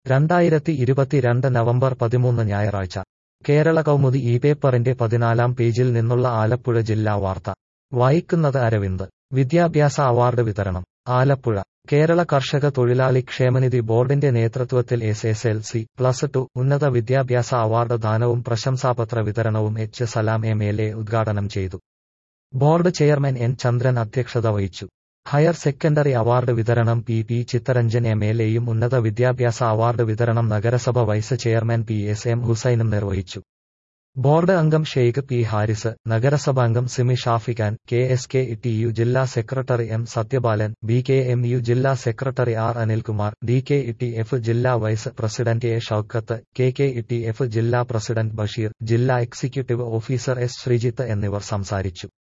രണ്ടായിരത്തി ഇരുപത്തിരണ്ട് നവംബർ പതിമൂന്ന് ഞായറാഴ്ച കേരള കൗമുദി ഈ പേപ്പറിന്റെ പതിനാലാം പേജിൽ നിന്നുള്ള ആലപ്പുഴ ജില്ലാ വാർത്ത വായിക്കുന്നത് അരവിന്ദ് വിദ്യാഭ്യാസ അവാർഡ് വിതരണം ആലപ്പുഴ കേരള കർഷക തൊഴിലാളി ക്ഷേമനിധി ബോർഡിന്റെ നേതൃത്വത്തിൽ S S L C plus two ഉന്നത വിദ്യാഭ്യാസ അവാർഡ് ദാനവും പ്രശംസാപത്ര വിതരണവും H Salam M L A ഉദ്ഘാടനം ചെയ്തു ബോർഡ് ചെയർമാൻ എൻ ചന്ദ്രൻ അധ്യക്ഷത വഹിച്ചു ഹയർ സെക്കൻഡറി അവാർഡ് വിതരണം P P Chittaranjan M L എയും ഉന്നത വിദ്യാഭ്യാസ അവാർഡ് വിതരണം നഗരസഭ vice chairman P S M ഹുസൈനും നിർവഹിച്ചു ബോർഡ് അംഗം ഷെയ്ഖ് പി ഹാരിസ് നഗരസഭാംഗം Simi Shafikhan K S K T U ജില്ലാ സെക്രട്ടറി M Sathyapalan B K M U ജില്ലാ സെക്രട്ടറി R Anilkumar D K T F ജില്ലാ vice president A Shoukath K K T F ജില്ലാ പ്രസിഡന്റ് ബഷീർ ജില്ലാ എക്സിക്യൂട്ടീവ് ഓഫീസർ എസ് ശ്രീജിത്ത് എന്നിവർ സംസാരിച്ചു